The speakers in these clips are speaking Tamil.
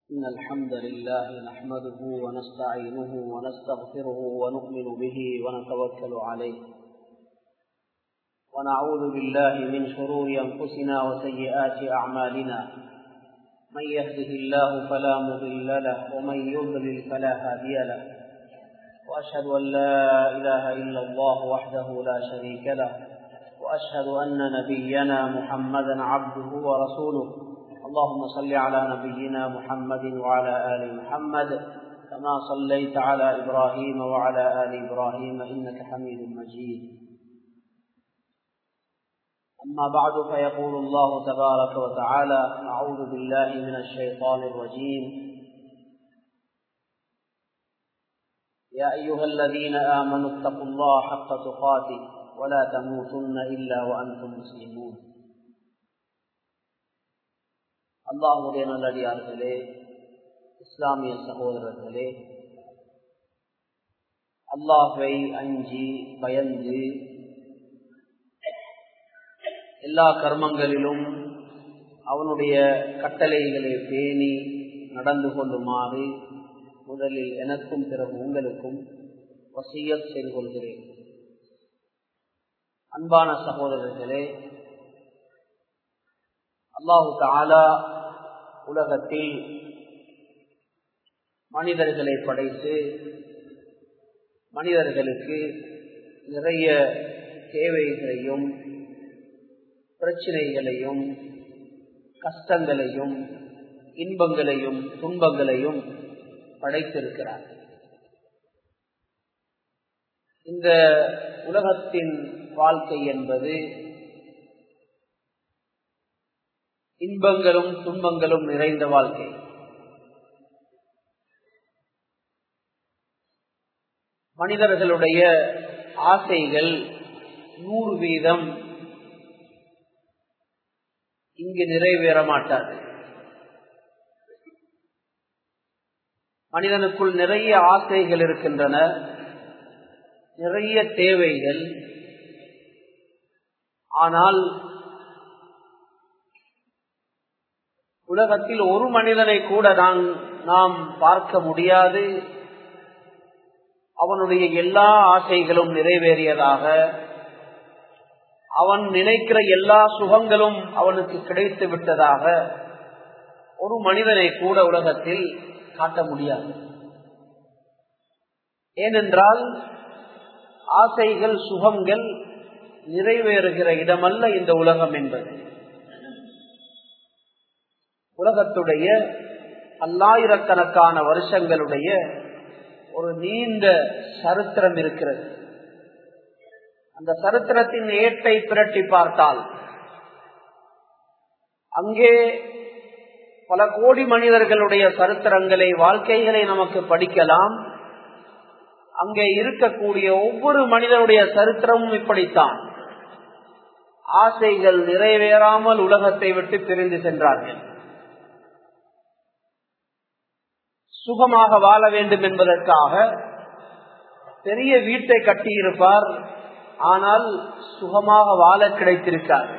إن الحمد لله نحمده ونستعينه ونستغفره ونؤمن به ونتوكل عليه ونعوذ بالله من شرور أنفسنا وسيئات أعمالنا من يهده الله فلا مضل له ومن يضلل فلا هادي له وأشهد أن لا إله إلا الله وحده لا شريك له وأشهد أن نبينا محمدا عبده ورسوله اللهم صل على نبينا محمد وعلى آل محمد كما صليت على إبراهيم وعلى آل إبراهيم إنك حميد مجيد أما بعد فيقول الله تبارك وتعالى أعوذ بالله من الشيطان الرجيم يا أيها الذين آمنوا اتقوا الله حق تقاته ولا تموتن إلا وأنتم مسلمون அல்லாஹுடைய நல்லடியார்களே இஸ்லாமிய சகோதரர்களே அல்லாஹை அஞ்சி பயந்து எல்லா கர்மங்களிலும் அவனுடைய கட்டளைகளை பேணி நடந்து கொள்ளுமாறு முதலில் எனக்கும் பிறகு உங்களுக்கும் வசியத் செய்து கொள்கிறேன் அன்பான சகோதரர்களே அல்லாஹு தாலா உலகத்தில் மனிதர்களை படைத்து மனிதர்களுக்கு நிறைய தேவைகளையும் பிரச்சனைகளையும் கஷ்டங்களையும் இன்பங்களையும் துன்பங்களையும் படைத்திருக்கிறார் இந்த உலகத்தின் வாழ்க்கை என்பது இன்பங்களும் துன்பங்களும் நிறைந்த வாழ்க்கை மனிதர்களுடைய ஆசைகள் நூறு வீதம் இங்கு நிறைவேற மாட்டாது மனிதனுக்குள் நிறைய ஆசைகள் இருக்கின்றன நிறைய தேவைகள் ஆனால் உலகத்தில் ஒரு மனிதனை கூட நான் நாம் பார்க்க முடியாது அவனுடைய எல்லா ஆசைகளும் நிறைவேறியதாக அவன் நினைக்கிற எல்லா சுகங்களும் அவனுக்கு கிடைத்து விட்டதாக ஒரு மனிதனை கூட உலகத்தில் காட்ட முடியாது ஏனென்றால் ஆசைகள் சுகங்கள் நிறைவேறுகிற இடமல்ல இந்த உலகம் என்பது உலகத்துடைய பல்லாயிரக்கணக்கான வருஷங்களுடைய ஒரு நீண்ட சரித்திரம் இருக்கிறது அந்த சரித்திரத்தின் ஏட்டை பிரட்டி பார்த்தால் அங்கே பல கோடி மனிதர்களுடைய சரித்திரங்களை வாழ்க்கைகளை நமக்கு படிக்கலாம் அங்கே இருக்கக்கூடிய ஒவ்வொரு மனிதனுடைய சரித்திரமும் இப்படித்தான் ஆசைகள் நிறைவேறாமல் உலகத்தை விட்டு பிரிந்து சென்றார்கள் சுகமாக வாழ வேண்டும் என்பதற்காக பெரிய வீட்டை கட்டியிருப்பார் ஆனால் சுகமாக வாழ கிடைத்திருக்கார்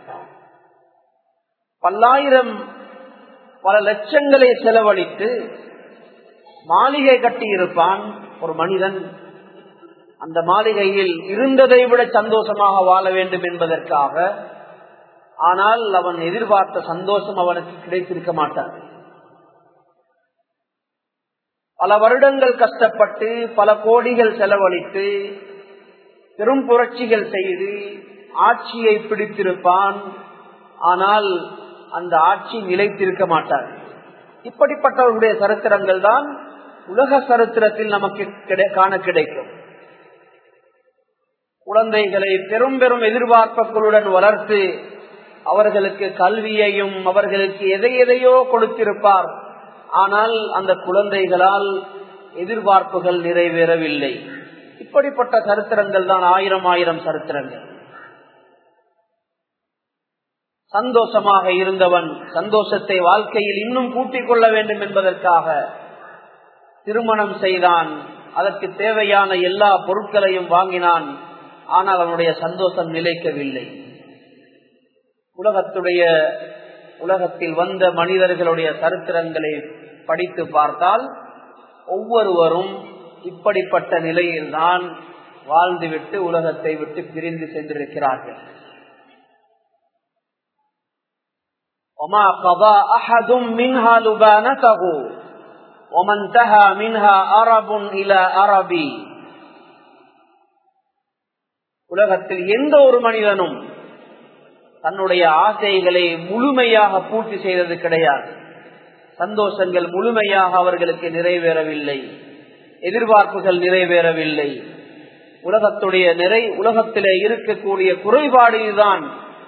பல்லாயிரம் பல லட்சங்களை செலவழித்து மாளிகை கட்டியிருப்பான் ஒரு மனிதன் அந்த மாளிகையில் இருந்ததை விட சந்தோஷமாக வாழ வேண்டும் என்பதற்காக ஆனால் அவன் எதிர்பார்த்த சந்தோஷம் அவனுக்கு கிடைத்திருக்க மாட்டான் பல வருடங்கள் கஷ்டப்பட்டு பல கோடிகள் செலவழித்து பெரும் புரட்சிகள் செய்து ஆட்சியை பிடித்திருப்பான் ஆனால் அந்த ஆட்சி நிலைத்திருக்க மாட்டார் இப்படிப்பட்டவர்களுடைய சரித்திரங்கள் தான் உலக சரித்திரத்தில் நமக்கு காண கிடைக்கும் குழந்தைகளை பெரும் பெரும் எதிர்பார்ப்புகளுடன் வளர்த்து அவர்களுக்கு கல்வியையும் அவர்களுக்கு எதை எதையோ கொடுத்திருப்பார் ஆனால் அந்த குழந்தைகளால் எதிர்பார்ப்புகள் நிறைவேறவில்லை இப்படிப்பட்ட சரித்திரங்கள் தான் ஆயிரம் ஆயிரம் சரித்திரங்கள் சந்தோஷமாக இருந்தவன் சந்தோஷத்தை வாழ்க்கையில் இன்னும் கூட்டிக் கொள்ள வேண்டும் என்பதற்காக திருமணம் செய்தான் அதற்கு தேவையான எல்லா பொருட்களையும் வாங்கினான் ஆனால் அவனுடைய சந்தோஷம் நிலைக்கவில்லை உலகத்துடைய உலகத்தில் வந்த மனிதர்களுடைய சரித்திரங்களை படித்து பார்த்தால் ஒவ்வொருவரும் இப்படிப்பட்ட நிலையில்தான் வாழ்ந்துவிட்டு உலகத்தை விட்டு பிரிந்து சென்றிருக்கிறார்கள் وما قضى أحد منها لبانته ومن انتهى منها أرب إلى أرب உலகத்தில் எந்த ஒரு மனிதனும் தன்னுடைய ஆசைகளை முழுமையாக பூர்த்தி செய்தது கிடையாது சந்தோஷங்கள் முழுமையாக அவர்களுக்கு நிறைவேறவில்லை எதிர்பார்ப்புகள் நிறைவேறவில்லை உலகத்துடைய நிறை உலகத்திலே இருக்கக்கூடிய குறைபாடு இதுதான்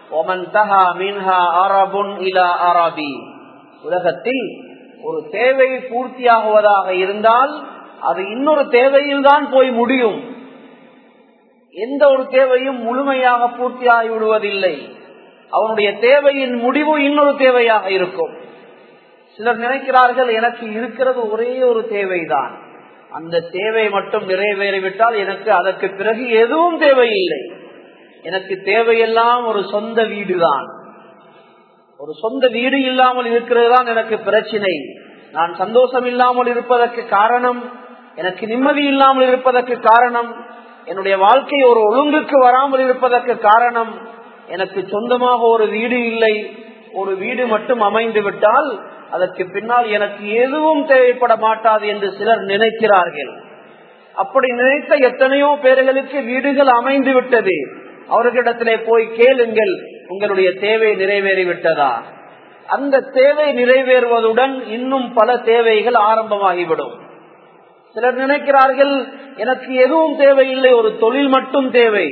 உலகத்தில் ஒரு தேவை பூர்த்தியாகுவதாக இருந்தால் அது இன்னொரு தேவையில் தான் போய் முடியும் எந்த ஒரு தேவையும் முழுமையாக பூர்த்தியாகி விடுவதில்லை அவனுடைய தேவையின் முடிவு இன்னொரு தேவையாக இருக்கும் சிலர் நினைக்கிறார்கள் எனக்கு இருக்கிறது ஒரே ஒரு தேவைதான் அந்த தேவை மட்டும் நிறைவேறிவிட்டால் எனக்கு அதற்கு பிறகு எதுவும் தேவையில்லை எனக்கு தேவையெல்லாம் ஒரு சொந்த வீடுதான் ஒரு சொந்த வீடு இல்லாமல் இருக்கிறது தான் எனக்கு பிரச்சனை நான் சந்தோஷம் இல்லாமல் இருப்பதற்கு காரணம் எனக்கு நிம்மதி இல்லாமல் இருப்பதற்கு காரணம் என்னுடைய வாழ்க்கை ஒரு ஒழுங்குக்கு வராமல் இருப்பதற்கு காரணம் எனக்கு சொந்தமாக ஒரு வீடு இல்லை ஒரு வீடு மட்டும் அமைந்து விட்டால் அதற்கு பின்னால் எனக்கு எதுவும் தேவைப்பட மாட்டாது என்று சிலர் நினைக்கிறார்கள் அப்படி நினைத்த எத்தனையோ பேர்களுக்கு வீடுகள் அமைந்து விட்டது அவர்களிடத்திலே போய் கேளுங்கள் உங்களுடைய தேவை நிறைவேறிவிட்டதா அந்த தேவை நிறைவேறுவதுடன் இன்னும் பல தேவைகள் ஆரம்பமாகிவிடும் சிலர் நினைக்கிறார்கள் எனக்கு எதுவும் தேவையில்லை ஒரு தொழில் மட்டும் தேவை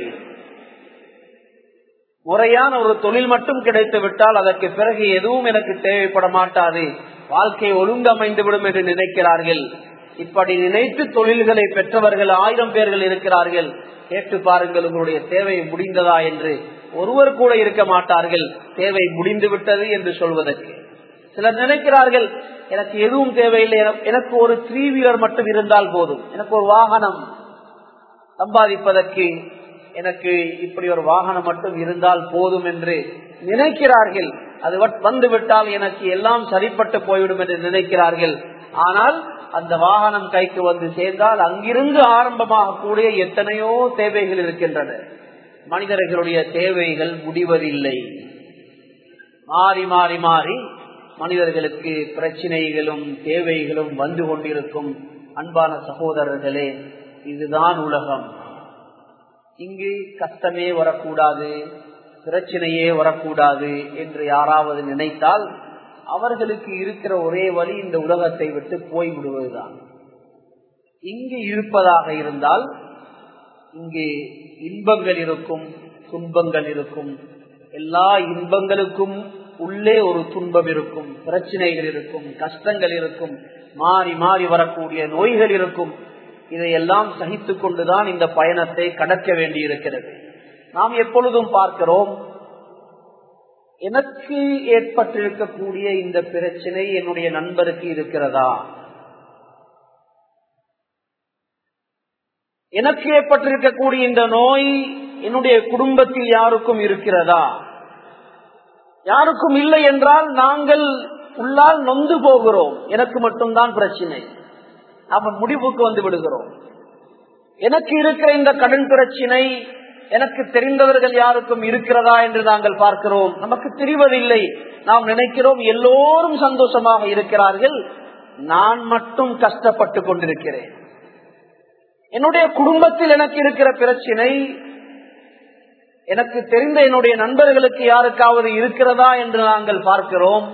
முறையான ஒரு தொழில் மட்டும் கிடைத்து விட்டால் அதற்கு பிறகு எதுவும் எனக்கு தேவைப்பட மாட்டாது வாழ்க்கை ஒழுங்கமைந்து விடும் என்று நினைக்கிறார்கள் இப்படி நினைத்து தொழில்களை பெற்றவர்கள் ஆயிரம் பேர்கள் இருக்கிறார்கள் கேட்டு பாருங்கள் உங்களுடைய தேவை முடிந்ததா என்று ஒருவர் கூட இருக்க மாட்டார்கள் தேவை முடிந்து விட்டது என்று சொல்வதற்கு சிலர் நினைக்கிறார்கள் எனக்கு எதுவும் தேவையில்லை எனக்கு ஒரு த்ரீ வீலர் மட்டும் இருந்தால் போதும் எனக்கு ஒரு வாகனம் சம்பாதிப்பதற்கு எனக்கு இப்படி ஒரு வாகனம் மட்டும் இருந்தால் போதும் என்று நினைக்கிறார்கள் அது வந்து விட்டால் எனக்கு எல்லாம் சரிப்பட்டு போய்விடும் என்று நினைக்கிறார்கள் ஆனால் அந்த வாகனம் கைக்கு வந்து சேர்ந்தால் அங்கிருந்து ஆரம்பமாக கூடிய எத்தனையோ தேவைகள் இருக்கின்றன மனிதர்களுடைய தேவைகள் முடிவதில்லை மாறி மாறி மாறி மனிதர்களுக்கு பிரச்சனைகளும் தேவைகளும் வந்து கொண்டிருக்கும் அன்பான சகோதரர்களே இதுதான் உலகம் இங்கு கஷ்டமே வரக்கூடாது பிரச்சனையே வரக்கூடாது என்று யாராவது நினைத்தால் அவர்களுக்கு இருக்கிற ஒரே வழி இந்த உலகத்தை விட்டு போய்விடுவதுதான் இங்கு இருப்பதாக இருந்தால் இங்கு இன்பங்கள் இருக்கும் துன்பங்கள் இருக்கும் எல்லா இன்பங்களுக்கும் உள்ளே ஒரு துன்பம் இருக்கும் பிரச்சனைகள் இருக்கும் கஷ்டங்கள் இருக்கும் மாறி மாறி வரக்கூடிய நோய்கள் இருக்கும் இதையெல்லாம் சகித்துக் கொண்டுதான் இந்த பயணத்தை கடக்க வேண்டியிருக்கிறது நாம் எப்பொழுதும் பார்க்கிறோம் எனக்கு ஏற்பட்டிருக்கக்கூடிய இந்த பிரச்சனை என்னுடைய நண்பருக்கு இருக்கிறதா எனக்கு ஏற்பட்டிருக்கக்கூடிய இந்த நோய் என்னுடைய குடும்பத்தில் யாருக்கும் இருக்கிறதா யாருக்கும் இல்லை என்றால் நாங்கள் உள்ளால் நொந்து போகிறோம் எனக்கு மட்டும்தான் பிரச்சனை அவன் முடிவுக்கு வந்து விடுகிறோம் எனக்கு இருக்கிற இந்த கடன் பிரச்சனை எனக்கு தெரிந்தவர்கள் யாருக்கும் இருக்கிறதா என்று நாங்கள் பார்க்கிறோம் நமக்கு தெரிவதில்லை நாம் நினைக்கிறோம் எல்லோரும் சந்தோஷமாக இருக்கிறார்கள் நான் மட்டும் கஷ்டப்பட்டு கொண்டிருக்கிறேன் என்னுடைய குடும்பத்தில் எனக்கு இருக்கிற பிரச்சனை எனக்கு தெரிந்த என்னுடைய நண்பர்களுக்கு யாருக்காவது இருக்கிறதா என்று நாங்கள் பார்க்கிறோம்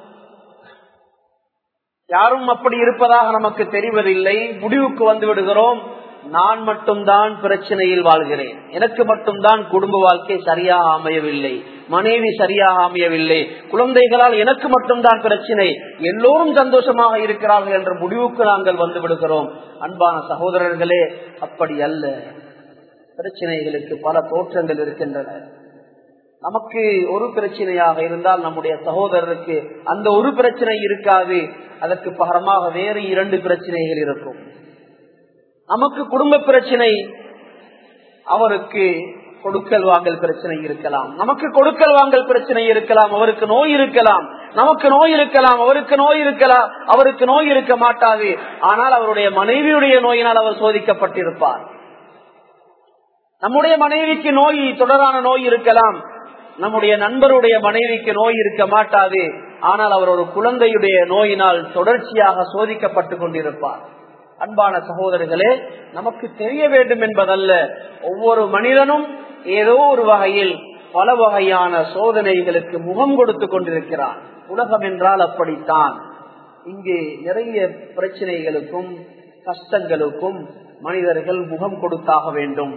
யாரும் அப்படி இருப்பதாக நமக்கு தெரிவதில்லை முடிவுக்கு வந்து விடுகிறோம் நான் மட்டும்தான் பிரச்சனையில் வாழ்கிறேன் எனக்கு மட்டும்தான் குடும்ப வாழ்க்கை சரியாக அமையவில்லை மனைவி சரியாக அமையவில்லை குழந்தைகளால் எனக்கு மட்டும்தான் பிரச்சனை எல்லோரும் சந்தோஷமாக இருக்கிறார்கள் என்ற முடிவுக்கு நாங்கள் வந்து விடுகிறோம் அன்பான சகோதரர்களே அப்படி அல்ல பிரச்சனைகளுக்கு பல தோற்றங்கள் இருக்கின்றன நமக்கு ஒரு பிரச்சனையாக இருந்தால் நம்முடைய சகோதரருக்கு அந்த ஒரு பிரச்சனை இருக்காது அதற்கு பகரமாக வேறு இரண்டு பிரச்சனைகள் இருக்கும் நமக்கு குடும்ப பிரச்சனை அவருக்கு கொடுக்கல் வாங்கல் பிரச்சனை இருக்கலாம் நமக்கு கொடுக்கல் வாங்கல் பிரச்சனை இருக்கலாம் அவருக்கு நோய் இருக்கலாம் நமக்கு நோய் இருக்கலாம் அவருக்கு நோய் இருக்கலாம் அவருக்கு நோய் இருக்க மாட்டாது ஆனால் அவருடைய மனைவியுடைய நோயினால் அவர் சோதிக்கப்பட்டிருப்பார் நம்முடைய மனைவிக்கு நோய் தொடரான நோய் இருக்கலாம் நம்முடைய நண்பருடைய மனைவிக்கு நோய் இருக்க மாட்டாது ஆனால் அவர் ஒரு குழந்தையுடைய நோயினால் தொடர்ச்சியாக சோதிக்கப்பட்டு கொண்டிருப்பார் அன்பான சகோதரர்களே நமக்கு தெரிய வேண்டும் என்பதல்ல ஒவ்வொரு மனிதனும் ஏதோ ஒரு வகையில் பல வகையான சோதனைகளுக்கு முகம் கொடுத்து கொண்டிருக்கிறான் உலகம் என்றால் அப்படித்தான் இங்கு நிறைய பிரச்சனைகளுக்கும் கஷ்டங்களுக்கும் மனிதர்கள் முகம் கொடுத்தாக வேண்டும்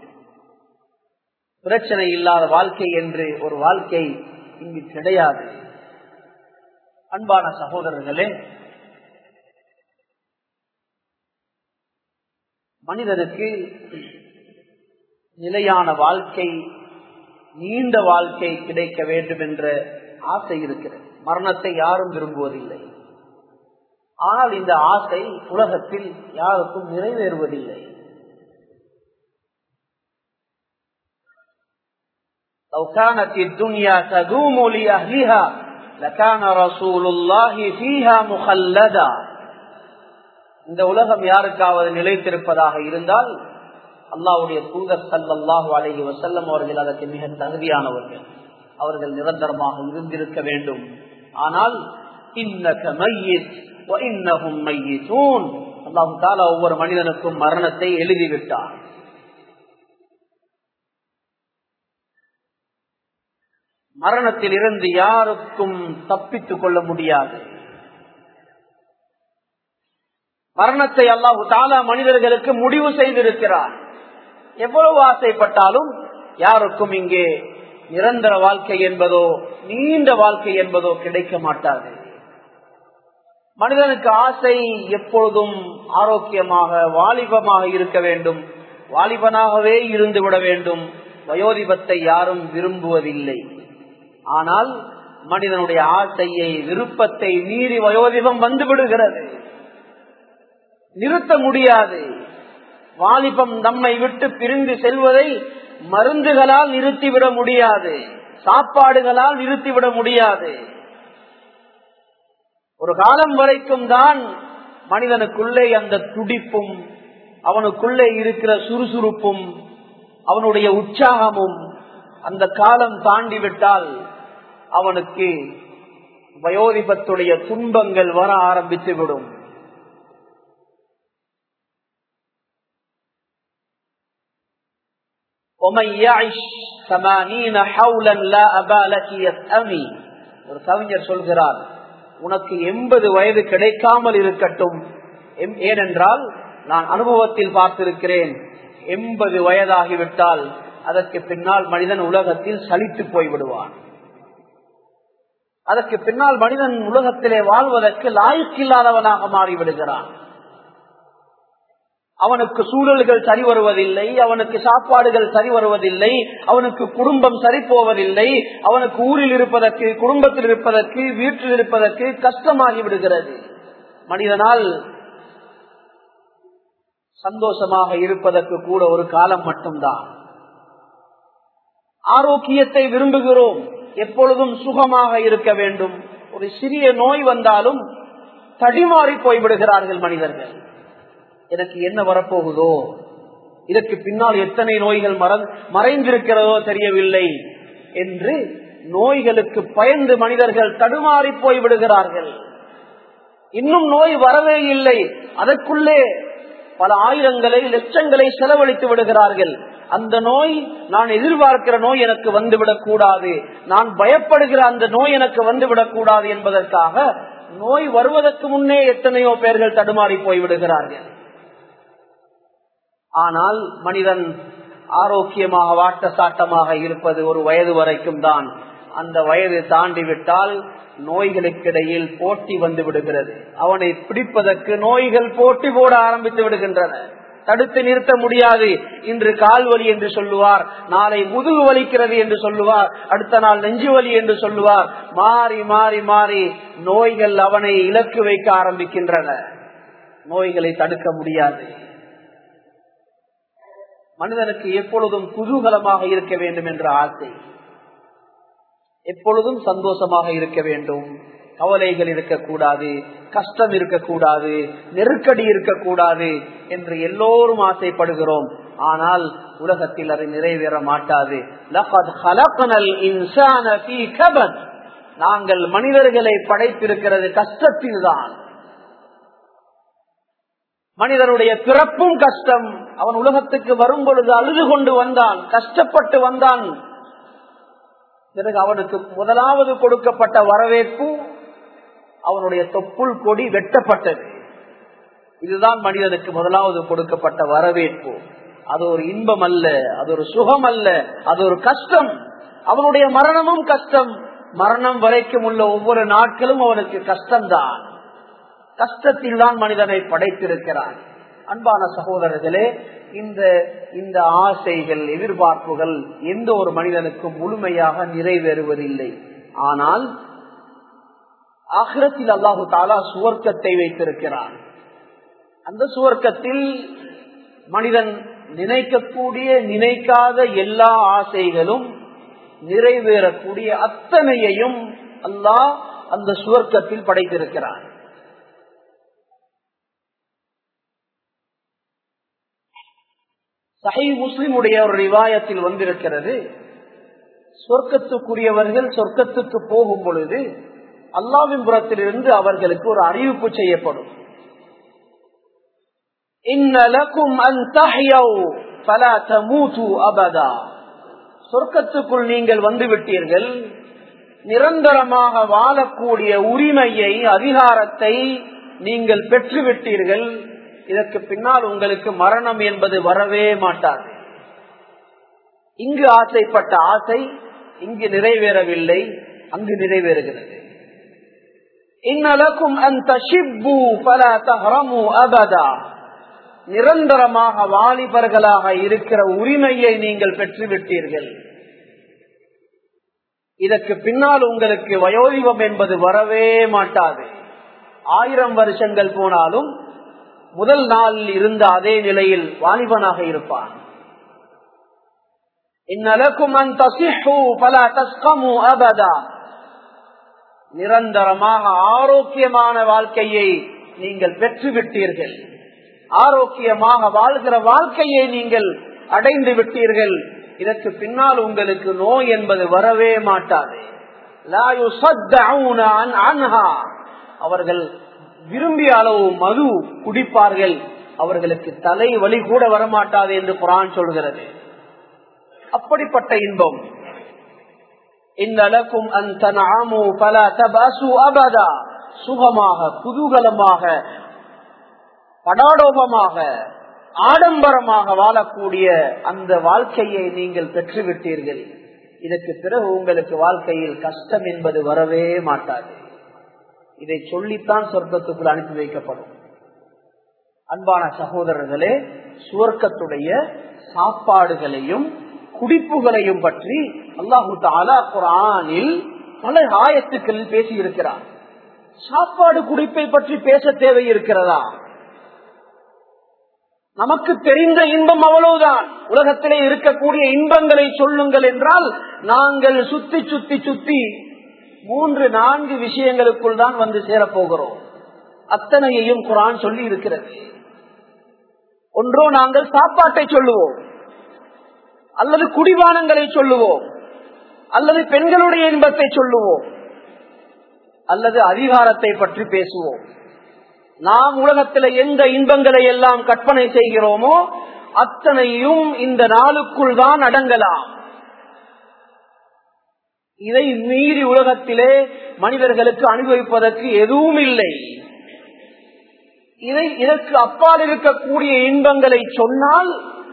பிரச்சனை இல்லாத வாழ்க்கை என்று ஒரு வாழ்க்கை இங்கு கிடையாது அன்பான சகோதரர்களே மனிதனுக்கு நிலையான வாழ்க்கை நீண்ட வாழ்க்கை கிடைக்க வேண்டும் என்ற ஆசை இருக்கிறது மரணத்தை யாரும் விரும்புவதில்லை ஆனால் இந்த ஆசை உலகத்தில் யாருக்கும் நிறைவேறுவதில்லை لو كانت الدنيا تدوم لأهلها لكان رسول الله فيها مخلدا இந்த உலகம் யாருக்காவது நிலைத்திருப்பதாக இருந்தால் அல்லாவுடைய தூதர் சல்லாஹூ அலஹி வசல்லம் அவர்கள் அதற்கு மிக தகுதியானவர்கள் அவர்கள் நிரந்தரமாக இருந்திருக்க வேண்டும் ஆனால் அல்லாஹு தாலா ஒவ்வொரு மனிதனுக்கும் மரணத்தை எழுதிவிட்டார் மரணத்தில் இருந்து யாருக்கும் தப்பித்துக் கொள்ள முடியாது மரணத்தை அல்லாஹு தாலா மனிதர்களுக்கு முடிவு செய்திருக்கிறார் எவ்வளவு ஆசைப்பட்டாலும் யாருக்கும் இங்கே நிரந்தர வாழ்க்கை என்பதோ நீண்ட வாழ்க்கை என்பதோ கிடைக்க மாட்டாது மனிதனுக்கு ஆசை எப்பொழுதும் ஆரோக்கியமாக வாலிபமாக இருக்க வேண்டும் வாலிபனாகவே இருந்து விட வேண்டும் வயோதிபத்தை யாரும் விரும்புவதில்லை ஆனால் மனிதனுடைய ஆசையை விருப்பத்தை மீறி வயோதிபம் வந்து விடுகிறது நிறுத்த முடியாது வாலிபம் நம்மை விட்டு பிரிந்து செல்வதை மருந்துகளால் நிறுத்திவிட முடியாது சாப்பாடுகளால் நிறுத்திவிட முடியாது ஒரு காலம் வரைக்கும் தான் மனிதனுக்குள்ளே அந்த துடிப்பும் அவனுக்குள்ளே இருக்கிற சுறுசுறுப்பும் அவனுடைய உற்சாகமும் அந்த காலம் தாண்டி விட்டால் அவனுக்கு வயோதிபத்துடைய துன்பங்கள் வர ஆரம்பித்து விடும் ஒரு கவிஞர் சொல்கிறார் உனக்கு எண்பது வயது கிடைக்காமல் இருக்கட்டும் ஏனென்றால் நான் அனுபவத்தில் பார்த்திருக்கிறேன் எண்பது வயதாகிவிட்டால் அதற்கு பின்னால் மனிதன் உலகத்தில் சலித்து போய்விடுவான் அதற்கு பின்னால் மனிதன் உலகத்திலே வாழ்வதற்கு லாய்க்கில்லாதவனாக மாறிவிடுகிறான் அவனுக்கு சூழல்கள் சரி வருவதில்லை அவனுக்கு சாப்பாடுகள் சரி வருவதில்லை அவனுக்கு குடும்பம் சரி போவதில்லை அவனுக்கு ஊரில் இருப்பதற்கு குடும்பத்தில் இருப்பதற்கு வீட்டில் இருப்பதற்கு கஷ்டமாகி விடுகிறது மனிதனால் சந்தோஷமாக இருப்பதற்கு கூட ஒரு காலம் மட்டும்தான் ஆரோக்கியத்தை விரும்புகிறோம் எப்பொழுதும் சுகமாக இருக்க வேண்டும் ஒரு சிறிய நோய் வந்தாலும் தடிமாறி போய்விடுகிறார்கள் மனிதர்கள் எனக்கு என்ன வரப்போகுதோ இதற்கு பின்னால் எத்தனை நோய்கள் மறைந்திருக்கிறதோ தெரியவில்லை என்று நோய்களுக்கு பயந்து மனிதர்கள் தடுமாறி போய்விடுகிறார்கள் இன்னும் நோய் வரவே இல்லை அதற்குள்ளே பல ஆயிரங்களை லட்சங்களை செலவழித்து விடுகிறார்கள் அந்த நோய் நான் எதிர்பார்க்கிற நோய் எனக்கு வந்துவிடக் கூடாது நான் பயப்படுகிற அந்த நோய் எனக்கு வந்துவிடக் கூடாது என்பதற்காக நோய் வருவதற்கு முன்னே எத்தனையோ பேர்கள் தடுமாறி போய்விடுகிறார்கள் ஆனால் மனிதன் ஆரோக்கியமாக வாட்ட சாட்டமாக இருப்பது ஒரு வயது வரைக்கும் தான் அந்த வயது தாண்டி விட்டால் நோய்களுக்கிடையில் போட்டி வந்து விடுகிறது அவனை பிடிப்பதற்கு நோய்கள் போட்டி போட ஆரம்பித்து விடுகின்றன தடுத்து நிறுத்த முடியாது இன்று கால் வலி என்று சொல்லுவார் நாளை முதுகு வலிக்கிறது என்று சொல்லுவார் அடுத்த நாள் நெஞ்சு வலி என்று சொல்லுவார் மாறி மாறி மாறி நோய்கள் அவனை இலக்கு வைக்க ஆரம்பிக்கின்றன நோய்களை தடுக்க முடியாது மனிதனுக்கு எப்பொழுதும் குதூகலமாக இருக்க வேண்டும் என்ற ஆசை எப்பொழுதும் சந்தோஷமாக இருக்க வேண்டும் கவலைகள் இருக்கக்கூடாது கஷ்டம் இருக்கக்கூடாது நெருக்கடி இருக்கக்கூடாது என்று எல்லோரும் ஆசைப்படுகிறோம் ஆனால் உலகத்தில் அது நிறைவேற மாட்டாது நாங்கள் மனிதர்களை படைத்திருக்கிறது கஷ்டத்தில் தான் மனிதனுடைய பிறப்பும் கஷ்டம் அவன் உலகத்துக்கு வரும் பொழுது அழுது கொண்டு வந்தான் கஷ்டப்பட்டு வந்தான் பிறகு அவனுக்கு முதலாவது கொடுக்கப்பட்ட வரவேற்பு அவனுடைய தொப்புள் கொடி வெட்டப்பட்டது இதுதான் மனிதனுக்கு முதலாவது கொடுக்கப்பட்ட வரவேற்பு அது ஒரு இன்பம் அல்ல அது ஒரு சுகம் அல்ல அது ஒரு கஷ்டம் அவனுடைய மரணமும் கஷ்டம் மரணம் வரைக்கும் உள்ள ஒவ்வொரு நாட்களும் அவனுக்கு கஷ்டம்தான் கஷ்டத்தில் தான் மனிதனை படைத்திருக்கிறான் அன்பான சகோதரர்களே இந்த இந்த ஆசைகள் எதிர்பார்ப்புகள் எந்த ஒரு மனிதனுக்கும் முழுமையாக நிறைவேறுவதில்லை ஆனால் ஆகிரத்தில் அல்லாஹு தாலா சுவர்க்கத்தை வைத்திருக்கிறான் அந்த சுவர்க்கத்தில் மனிதன் நினைக்கக்கூடிய நினைக்காத எல்லா ஆசைகளும் நிறைவேறக்கூடிய அத்தனையையும் அல்லாஹ் அந்த சுவர்க்கத்தில் படைத்திருக்கிறான் சஹை முஸ்லிமுடைய ஒரு ரிவாயத்தில் வந்திருக்கிறது சொர்க்கத்துக்குரியவர்கள் சொர்க்கத்துக்கு போகும் பொழுது அல்லாவின் புறத்திலிருந்து அவர்களுக்கு ஒரு அறிவிப்பு செய்யப்படும் சொர்க்கத்துக்குள் நீங்கள் வந்து விட்டீர்கள் நிரந்தரமாக வாழக்கூடிய உரிமையை அதிகாரத்தை நீங்கள் பெற்றுவிட்டீர்கள் இதற்கு பின்னால் உங்களுக்கு மரணம் என்பது வரவே மாட்டாது இங்கு ஆசைப்பட்ட ஆசை இங்கு நிறைவேறவில்லை அங்கு நிறைவேறுகிறது இன்னலக்கும் அந்த ஷிப்பு பல தஹரமு அபதா நிரந்தரமாக வாலிபர்களாக இருக்கிற உரிமையை நீங்கள் பெற்றுவிட்டீர்கள் இதற்கு பின்னால் உங்களுக்கு வயோதிபம் என்பது வரவே மாட்டாது ஆயிரம் வருஷங்கள் போனாலும் முதல் நாள் இருந்த அதே நிலையில் வாலிபனாக இருப்பான் இன்னலக்கும் அந்த பல தஸ்கமு அபதா நிரந்தரமாக ஆரோக்கியமான வாழ்க்கையை நீங்கள் பெற்றுவிட்டீர்கள் ஆரோக்கியமாக வாழ்கிற வாழ்க்கையை நீங்கள் அடைந்து விட்டீர்கள் இதற்கு பின்னால் உங்களுக்கு நோய் என்பது வரவே மாட்டாது அவர்கள் விரும்பிய அளவு மது குடிப்பார்கள் அவர்களுக்கு தலை வலி கூட வரமாட்டாது என்று குரான் சொல்கிறது அப்படிப்பட்ட இன்பம் இன்னலக்கும் அந்த நாமு பல தபாசு அபதா சுகமாக குதூகலமாக படாடோபமாக ஆடம்பரமாக வாழக்கூடிய அந்த வாழ்க்கையை நீங்கள் பெற்றுவிட்டீர்கள் இதற்கு பிறகு உங்களுக்கு வாழ்க்கையில் கஷ்டம் என்பது வரவே மாட்டாது இதை சொல்லித்தான் சொர்க்கத்துக்குள் அனுப்பி வைக்கப்படும் அன்பான சகோதரர்களே சுவர்க்கத்துடைய சாப்பாடுகளையும் குடிப்புகளையும் பற்றி அல்லாஹு தாலா குரானில் பல ஆயத்துக்களில் பேசி இருக்கிறார் சாப்பாடு குடிப்பை பற்றி பேச தேவை இருக்கிறதா நமக்கு தெரிந்த இன்பம் அவ்வளவுதான் உலகத்திலே இருக்கக்கூடிய இன்பங்களை சொல்லுங்கள் என்றால் நாங்கள் சுத்தி சுத்தி சுத்தி மூன்று நான்கு விஷயங்களுக்குள் தான் வந்து சேரப்போகிறோம் அத்தனையையும் குரான் சொல்லி இருக்கிறது ஒன்றோ நாங்கள் சாப்பாட்டை சொல்லுவோம் அல்லது குடிபானங்களை சொல்லுவோம் அல்லது பெண்களுடைய இன்பத்தை சொல்லுவோம் அல்லது அதிகாரத்தை பற்றி பேசுவோம் நாம் உலகத்தில் எந்த இன்பங்களை எல்லாம் கற்பனை செய்கிறோமோ அத்தனையும் இந்த நாளுக்குள் தான் அடங்கலாம் இதை மீறி உலகத்திலே மனிதர்களுக்கு அனுபவிப்பதற்கு எதுவும் இல்லை இதை இதற்கு அப்பால் இருக்கக்கூடிய இன்பங்களை சொன்னால்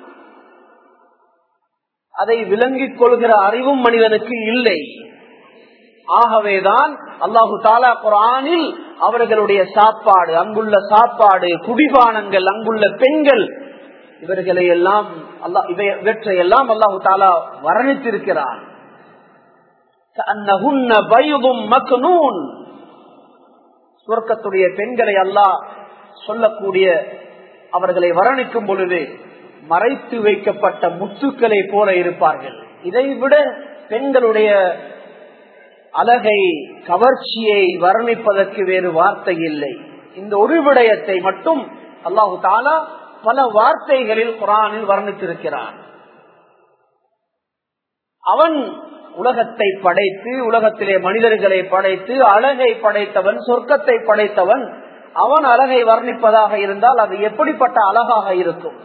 அதை விளங்கிக் கொள்கிற அறிவும் மனிதனுக்கு இல்லை ஆகவேதான் அல்லாஹு தாலா குரானில் அவர்களுடைய சாப்பாடு அங்குள்ள சாப்பாடு குடிபானங்கள் அங்குள்ள பெண்கள் இவர்களை எல்லாம் அல்லா இவற்றை எல்லாம் அல்லாஹு தாலா வர்ணித்திருக்கிறான் சுவர்க்கத்துடைய பெண்களை அல்லாஹ் சொல்லக்கூடிய அவர்களை வர்ணிக்கும் பொழுது மறைத்து வைக்கப்பட்ட முத்துக்களை போல இருப்பார்கள் இதை விட பெண்களுடைய அழகை கவர்ச்சியை வர்ணிப்பதற்கு வேறு வார்த்தை இல்லை இந்த ஒரு விடயத்தை மட்டும் அல்லாஹு தாலா பல வார்த்தைகளில் குரானில் வர்ணித்திருக்கிறான் அவன் உலகத்தை படைத்து உலகத்திலே மனிதர்களை படைத்து அழகை படைத்தவன் சொர்க்கத்தை படைத்தவன் அவன் அழகை வர்ணிப்பதாக இருந்தால் அது எப்படிப்பட்ட அழகாக இருக்கும்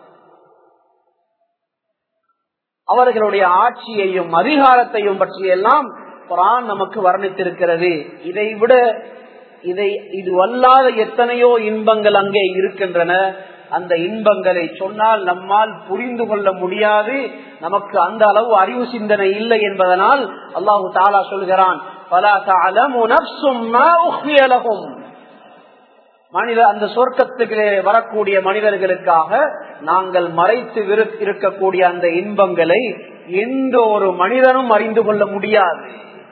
அவர்களுடைய ஆட்சியையும் அதிகாரத்தையும் பற்றியெல்லாம் குரான் நமக்கு வர்ணித்திருக்கிறது இதை விட இதை இது வல்லாத எத்தனையோ இன்பங்கள் அங்கே இருக்கின்றன அந்த இன்பங்களை சொன்னால் நம்மால் புரிந்து கொள்ள முடியாது நமக்கு அந்த அளவு அறிவு சிந்தனை இல்லை என்பதனால் அல்லாஹு தாலா சொல்கிறான் மனித அந்த சொர்க்கத்துக்கு வரக்கூடிய மனிதர்களுக்காக நாங்கள் மறைத்து இருக்கக்கூடிய அந்த இன்பங்களை எந்த ஒரு மனிதனும் அறிந்து கொள்ள முடியாது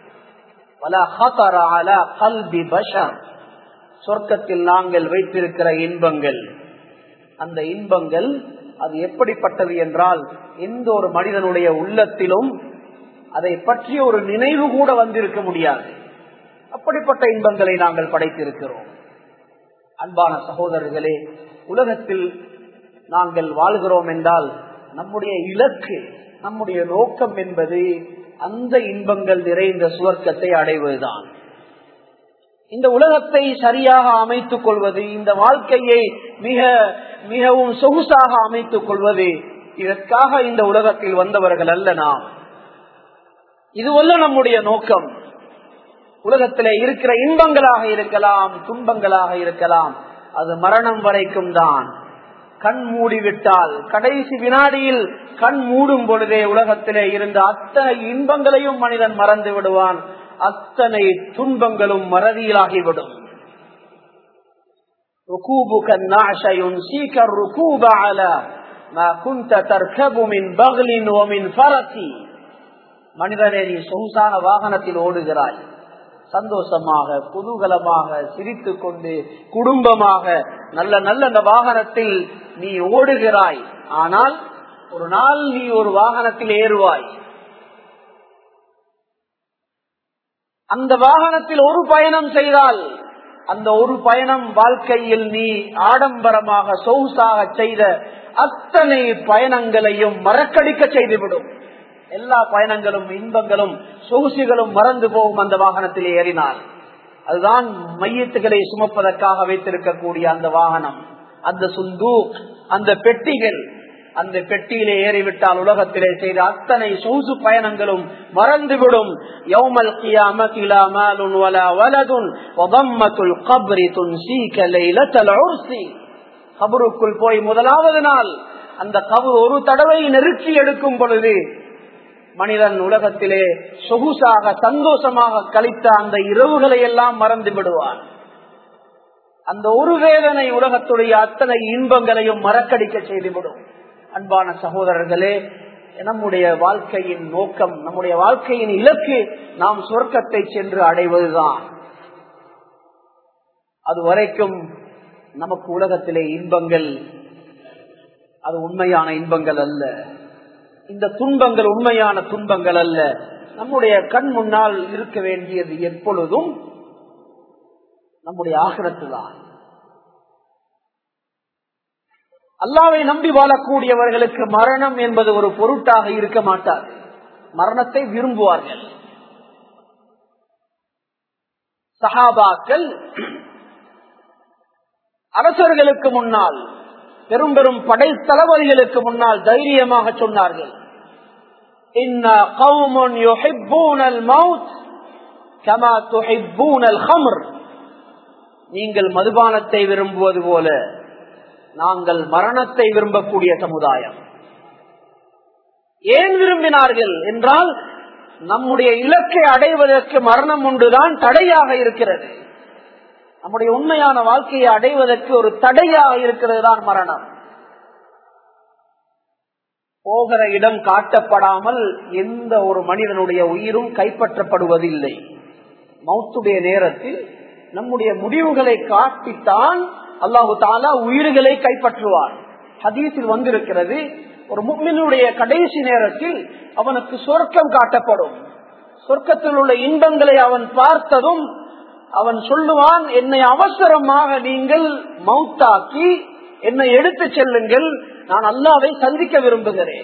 சொர்க்கத்தில் நாங்கள் வைத்திருக்கிற இன்பங்கள் அந்த இன்பங்கள் அது எப்படிப்பட்டது என்றால் எந்த ஒரு மனிதனுடைய உள்ளத்திலும் அதை பற்றிய ஒரு நினைவு கூட வந்திருக்க முடியாது அப்படிப்பட்ட இன்பங்களை நாங்கள் படைத்திருக்கிறோம் அன்பான சகோதரர்களே உலகத்தில் நாங்கள் வாழ்கிறோம் என்றால் நம்முடைய இலக்கு நம்முடைய நோக்கம் என்பது அந்த இன்பங்கள் நிறைந்த சுவர்க்கத்தை அடைவதுதான் இந்த உலகத்தை சரியாக அமைத்துக் கொள்வது இந்த வாழ்க்கையை மிக மிகவும் சொகுசாக அமைத்துக் கொள்வது இதற்காக இந்த உலகத்தில் வந்தவர்கள் அல்ல நாம் இதுவல்ல நம்முடைய நோக்கம் உலகத்திலே இருக்கிற இன்பங்களாக இருக்கலாம் துன்பங்களாக இருக்கலாம் அது மரணம் வரைக்கும் தான் கண் மூடிவிட்டால் கடைசி வினாடியில் கண் மூடும் பொழுதே உலகத்திலே இருந்த அத்தனை இன்பங்களையும் மனிதன் மறந்து விடுவான் அத்தனை துன்பங்களும் மறதியிலாகிவிடும் ركوبك النعش ينسيك الركوب على ما كنت تركب من بغل ومن فرس மனிதனே நீ சொகுசான வாகனத்தில் ஓடுகிறாய் சந்தோஷமாக குதூகலமாக சிரித்து கொண்டு குடும்பமாக நல்ல நல்ல அந்த வாகனத்தில் நீ ஓடுகிறாய் ஆனால் ஒரு நாள் நீ ஒரு வாகனத்தில் ஏறுவாய் அந்த வாகனத்தில் ஒரு பயணம் செய்தால் அந்த ஒரு பயணம் வாழ்க்கையில் நீ ஆடம்பரமாக சொகுசாக செய்த அத்தனை பயணங்களையும் மறக்கடிக்க செய்துவிடும் எல்லா பயணங்களும் இன்பங்களும் சொகுசுகளும் மறந்து போகும் அந்த வாகனத்தில் ஏறினால் அதுதான் மையத்துகளை சுமப்பதற்காக வைத்திருக்கக்கூடிய அந்த வாகனம் அந்த சுந்து அந்த பெட்டிகள் அந்த பெட்டியிலே ஏறிவிட்டால் உலகத்திலே செய்த அத்தனை சொகுசு பயணங்களும் மறந்துவிடும் யௌமல் கியாமத்திலா மாலுன் வலா வலதுன் வதம்மத்துல் கப்ரி துன்சீக லைலத்தல் உர்சி கபருக்குள் போய் முதலாவது நாள் அந்த கபர் ஒரு தடவை நெருக்கி எடுக்கும் பொழுது மனிதன் உலகத்திலே சொகுசாக சந்தோஷமாக கழித்த அந்த இரவுகளை எல்லாம் மறந்து விடுவான் அந்த ஒரு வேதனை உலகத்துடைய அத்தனை இன்பங்களையும் மறக்கடிக்க செய்துவிடும் அன்பான சகோதரர்களே நம்முடைய வாழ்க்கையின் நோக்கம் நம்முடைய வாழ்க்கையின் இலக்கு நாம் சொர்க்கத்தை சென்று அடைவதுதான் அது வரைக்கும் நமக்கு உலகத்திலே இன்பங்கள் அது உண்மையான இன்பங்கள் அல்ல இந்த துன்பங்கள் உண்மையான துன்பங்கள் அல்ல நம்முடைய கண் முன்னால் இருக்க வேண்டியது எப்பொழுதும் நம்முடைய ஆகிரத்து தான் அல்லாவை நம்பி வாழக்கூடியவர்களுக்கு மரணம் என்பது ஒரு பொருட்டாக இருக்க மாட்டார் மரணத்தை விரும்புவார்கள் சஹாபாக்கள் அரசர்களுக்கு முன்னால் பெரும் பெரும் படை தளபதிகளுக்கு முன்னால் தைரியமாக சொன்னார்கள் நீங்கள் மதுபானத்தை விரும்புவது போல நாங்கள் மரணத்தை விரும்பக்கூடிய சமுதாயம் ஏன் விரும்பினார்கள் என்றால் நம்முடைய இலக்கை அடைவதற்கு மரணம் ஒன்றுதான் தடையாக இருக்கிறது நம்முடைய உண்மையான வாழ்க்கையை அடைவதற்கு ஒரு தடையாக இருக்கிறது தான் மரணம் போகிற இடம் காட்டப்படாமல் எந்த ஒரு மனிதனுடைய உயிரும் கைப்பற்றப்படுவதில்லை மௌத்துடைய நேரத்தில் நம்முடைய முடிவுகளை காட்டித்தான் அல்லாஹு தாலா உயிர்களை கைப்பற்றுவார் ஹதீஸில் வந்திருக்கிறது ஒரு முக்மினுடைய கடைசி நேரத்தில் அவனுக்கு சொர்க்கம் காட்டப்படும் சொர்க்கத்தில் உள்ள இன்பங்களை அவன் பார்த்ததும் அவன் சொல்லுவான் என்னை அவசரமாக நீங்கள் மௌத்தாக்கி என்னை எடுத்து செல்லுங்கள் நான் அல்லாவை சந்திக்க விரும்புகிறேன்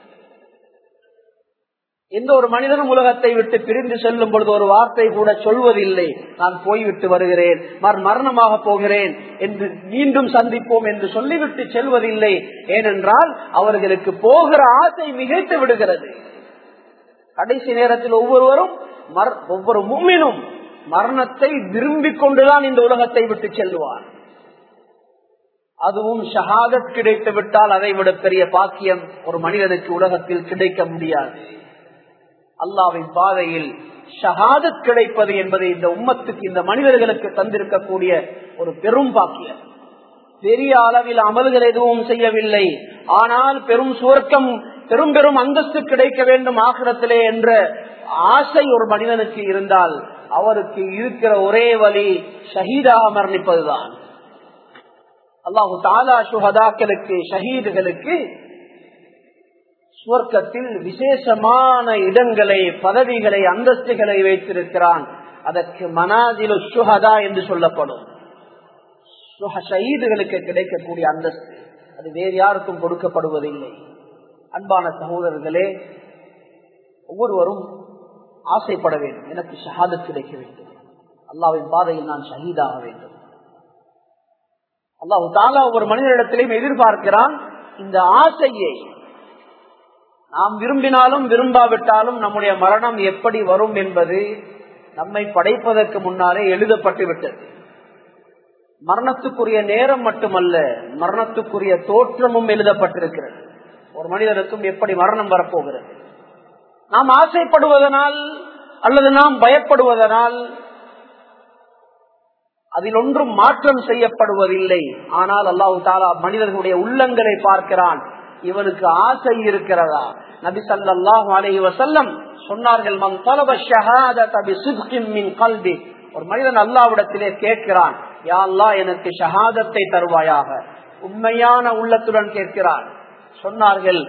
எந்த ஒரு மனிதனும் உலகத்தை விட்டு பிரிந்து செல்லும் பொழுது ஒரு வார்த்தை கூட சொல்வதில்லை நான் போய்விட்டு வருகிறேன் மரணமாக போகிறேன் என்று மீண்டும் சந்திப்போம் என்று சொல்லிவிட்டு செல்வதில்லை ஏனென்றால் அவர்களுக்கு போகிற ஆசை மிகைத்து விடுகிறது கடைசி நேரத்தில் ஒவ்வொருவரும் ஒவ்வொரு மும்மினும் மரணத்தை விரும்பிக் கொண்டுதான் இந்த உலகத்தை விட்டு செல்வார் அதுவும் ஷஹாதத் கிடைத்து விட்டால் அதை விட பெரிய பாக்கியம் ஒரு மனிதனுக்கு உலகத்தில் கிடைக்க முடியாது அல்லாவின் பாதையில் ஷஹாதத் கிடைப்பது என்பது இந்த உம்மத்துக்கு இந்த மனிதர்களுக்கு தந்திருக்கக்கூடிய ஒரு பெரும் பாக்கியம் பெரிய அளவில் அமல்கள் எதுவும் செய்யவில்லை ஆனால் பெரும் சுவர்க்கம் பெரும் பெரும் அந்தஸ்து கிடைக்க வேண்டும் ஆகிரத்திலே என்ற ஆசை ஒரு மனிதனுக்கு இருந்தால் அவருக்கு இருக்கிற ஒரே வழி ஷஹீதாக மரணிப்பதுதான் அல்லாஹு தாலா சுகதாக்களுக்கு ஷஹீதுகளுக்கு சுவர்க்கத்தில் விசேஷமான இடங்களை பதவிகளை அந்தஸ்துகளை வைத்திருக்கிறான் அதற்கு மனாதிலு சுகதா என்று சொல்லப்படும் ஷஹீதுகளுக்கு கிடைக்கக்கூடிய அந்தஸ்து அது வேறு யாருக்கும் கொடுக்கப்படுவதில்லை அன்பான சகோதரர்களே ஒவ்வொருவரும் ஆசைப்பட வேண்டும் எனக்கு ஷஹாதத் கிடைக்க வேண்டும் அல்லாவின் பாதையில் நான் ஷஹீதாக வேண்டும் அல்லாஹு தாலா ஒவ்வொரு மனிதனிடத்திலையும் எதிர்பார்க்கிறான் இந்த ஆசையை நாம் விரும்பினாலும் விரும்பாவிட்டாலும் நம்முடைய மரணம் எப்படி வரும் என்பது நம்மை படைப்பதற்கு முன்னாலே எழுதப்பட்டு விட்டது மரணத்துக்குரிய நேரம் மட்டுமல்ல மரணத்துக்குரிய தோற்றமும் எழுதப்பட்டிருக்கிறது ஒரு மனிதனுக்கும் எப்படி மரணம் வரப்போகிறது நாம் ஆசைப்படுவதனால் அல்லது நாம் பயப்படுவதனால் அதில் ஒன்றும் மாற்றம் செய்யப்படுவதில்லை ஆனால் அல்லாஹு தாலா மனிதர்களுடைய உள்ளங்களை பார்க்கிறான் இவனுக்கு ஆசை இருக்கிறதா நபி சல்லாஹூ அலஹி வசல்லம் சொன்னார்கள் ஒரு மனிதன் அல்லாவிடத்திலே கேட்கிறான் யா அல்லா எனக்கு ஷஹாதத்தை தருவாயாக உண்மையான உள்ளத்துடன் கேட்கிறான் சொன்னார்கள்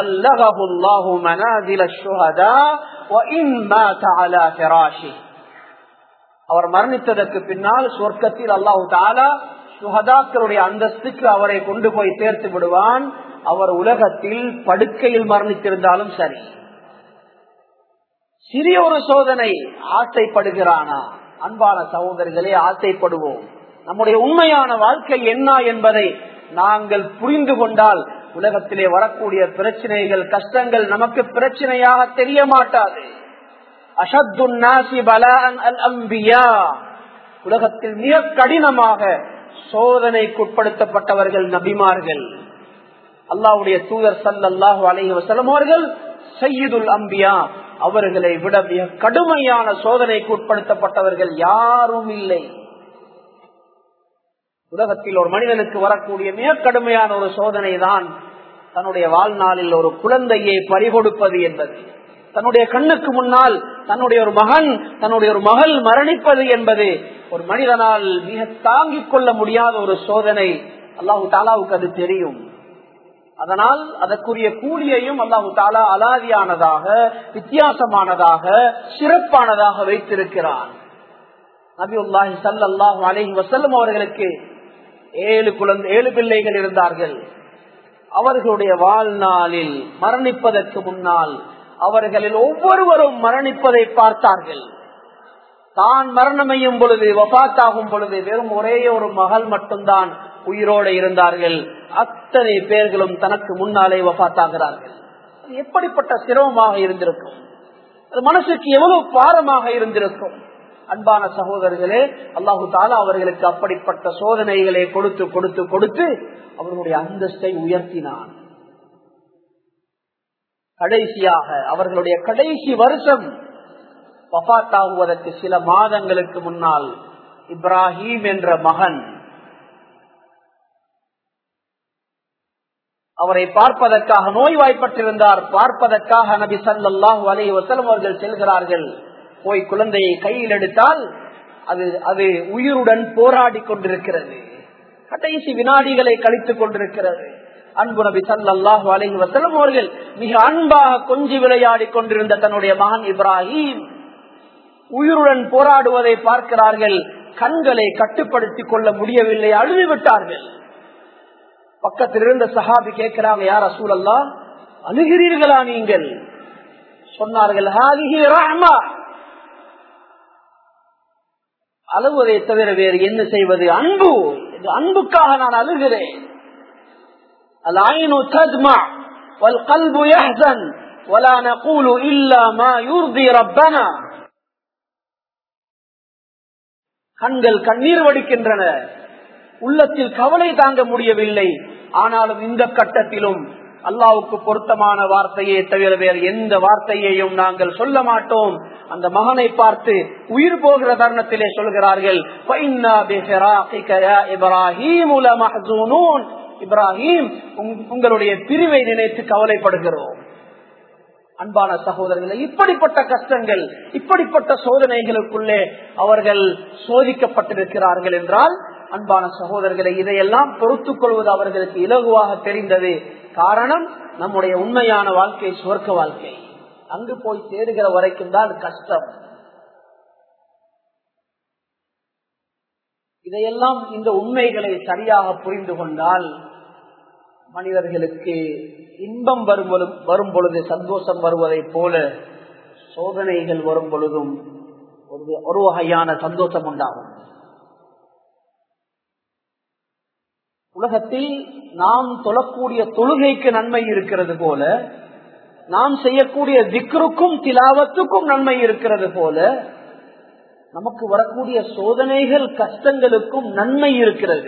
அவர் மரணித்ததற்கு பின்னால் சொர்க்கத்தில் அல்லாஹு தாலா சுகதாக்களுடைய அந்தஸ்துக்கு அவரை கொண்டு போய் சேர்த்து விடுவான் அவர் உலகத்தில் படுக்கையில் மரணித்திருந்தாலும் சரி சிறிய ஒரு சோதனை ஆசைப்படுகிறானா அன்பான சகோதரிகளே ஆசைப்படுவோம் நம்முடைய உண்மையான வாழ்க்கை என்ன என்பதை நாங்கள் புரிந்து கொண்டால் உலகத்திலே வரக்கூடிய பிரச்சனைகள் கஷ்டங்கள் நமக்கு பிரச்சனையாக தெரிய மாட்டாது உலகத்தில் மிக கடினமாக சோதனைக்குட்படுத்தப்பட்டவர்கள் நபிமார்கள் அல்லாவுடைய தூதர் சல்லாஹூ அலஹி வசலம் அவர்கள் சையீதுல் அம்பியா அவர்களை விட மிக கடுமையான சோதனைக்கு உட்படுத்தப்பட்டவர்கள் யாரும் இல்லை உலகத்தில் ஒரு மனிதனுக்கு வரக்கூடிய மிக கடுமையான ஒரு சோதனை தான் தன்னுடைய வாழ்நாளில் ஒரு குழந்தையை பறிகொடுப்பது என்பது தன்னுடைய கண்ணுக்கு முன்னால் தன்னுடைய ஒரு மகன் தன்னுடைய ஒரு மகள் மரணிப்பது என்பது ஒரு மனிதனால் மிக தாங்கிக் கொள்ள முடியாத ஒரு சோதனை அல்லாஹு தாலாவுக்கு அது தெரியும் அதனால் அதற்குரிய கூலியையும் அல்லாஹு தாலா அலாதியானதாக வித்தியாசமானதாக சிறப்பானதாக வைத்திருக்கிறார் நபி உல்லாஹி சல்லாஹூ அலஹி வசல்லம் அவர்களுக்கு ஏழு குழந்தை ஏழு பிள்ளைகள் இருந்தார்கள் அவர்களுடைய வாழ்நாளில் மரணிப்பதற்கு முன்னால் அவர்களில் ஒவ்வொருவரும் மரணிப்பதை பார்த்தார்கள் தான் மரணமையும் பொழுது வபாத்தாகும் பொழுது வெறும் ஒரே ஒரு மகள் மட்டும்தான் உயிரோடு இருந்தார்கள் அத்தனை பேர்களும் தனக்கு முன்னாலே வபாத்தாகிறார்கள் அது எப்படிப்பட்ட சிரமமாக இருந்திருக்கும் அது மனசுக்கு எவ்வளவு பாரமாக இருந்திருக்கும் அன்பான சகோதரர்களே அல்லாஹு தாலா அவர்களுக்கு அப்படிப்பட்ட சோதனைகளை கொடுத்து கொடுத்து கொடுத்து அவர்களுடைய அந்தஸ்தை உயர்த்தினான் கடைசியாக அவர்களுடைய கடைசி வருஷம் வபாத்தாகுவதற்கு சில மாதங்களுக்கு முன்னால் இப்ராஹிம் என்ற மகன் அவரை பார்ப்பதற்காக நோய்வாய்ப்பட்டிருந்தார் பார்ப்பதற்காக நபி சல்லாஹூ அலி வசலம் அவர்கள் செல்கிறார்கள் போய் குழந்தையை கையில் எடுத்தால் அது அது உயிருடன் போராடி கொண்டிருக்கிறது கடைசி வினாடிகளை கழித்துக் கொண்டிருக்கிறது அன்பு நபி சல்லாஹு அலஹி வசலம் அவர்கள் மிக அன்பாக கொஞ்சி விளையாடி கொண்டிருந்த தன்னுடைய மகன் இப்ராஹிம் உயிருடன் போராடுவதை பார்க்கிறார்கள் கண்களை கட்டுப்படுத்திக் கொள்ள முடியவில்லை அழுது விட்டார்கள் பக்கத்தில் இருந்த சஹாபி கேட்கிறாங்க யார் அசூலல்லா அழுகிறீர்களா நீங்கள் சொன்னார்கள் அழுவதை தவிர வேறு என்ன செய்வது அன்பு அன்புக்காக நான் அழுகிறேன் العين تدمع والقلب يحزن ولا نقول إلا ما يرضي ربنا கண்கள் கண்ணீர் வடிக்கின்றன உள்ளத்தில் கவலை தாங்க முடியவில்லை ஆனாலும் இந்த கட்டத்திலும் அல்லாவுக்கு பொருத்தமான வார்த்தையை தவிர வேறு எந்த வார்த்தையையும் நாங்கள் சொல்ல மாட்டோம் அந்த மகனை பார்த்து உயிர் போகிற தருணத்திலே சொல்கிறார்கள் இப்ராஹிம் உங்களுடைய பிரிவை நினைத்து கவலைப்படுகிறோம் அன்பான சகோதரர்களை இப்படிப்பட்ட கஷ்டங்கள் இப்படிப்பட்ட சோதனைகளுக்குள்ளே அவர்கள் சோதிக்கப்பட்டிருக்கிறார்கள் என்றால் அன்பான சகோதரர்களை இதையெல்லாம் பொறுத்துக் கொள்வது அவர்களுக்கு இலகுவாக தெரிந்தது காரணம் நம்முடைய உண்மையான வாழ்க்கை சுவர்க்க வாழ்க்கை அங்கு போய் சேருகிற வரைக்கும் தான் கஷ்டம் இதையெல்லாம் இந்த உண்மைகளை சரியாக புரிந்து கொண்டால் மனிதர்களுக்கு இன்பம் வரும் வரும் பொழுது சந்தோஷம் வருவதை போல சோதனைகள் வரும் பொழுதும் ஒரு ஒரு வகையான சந்தோஷம் உண்டாகும் உலகத்தில் நாம் தொழக்கூடிய தொழுகைக்கு நன்மை இருக்கிறது போல நாம் செய்யக்கூடிய திக்ருக்கும் திலாவத்துக்கும் நன்மை இருக்கிறது போல நமக்கு வரக்கூடிய சோதனைகள் கஷ்டங்களுக்கும் நன்மை இருக்கிறது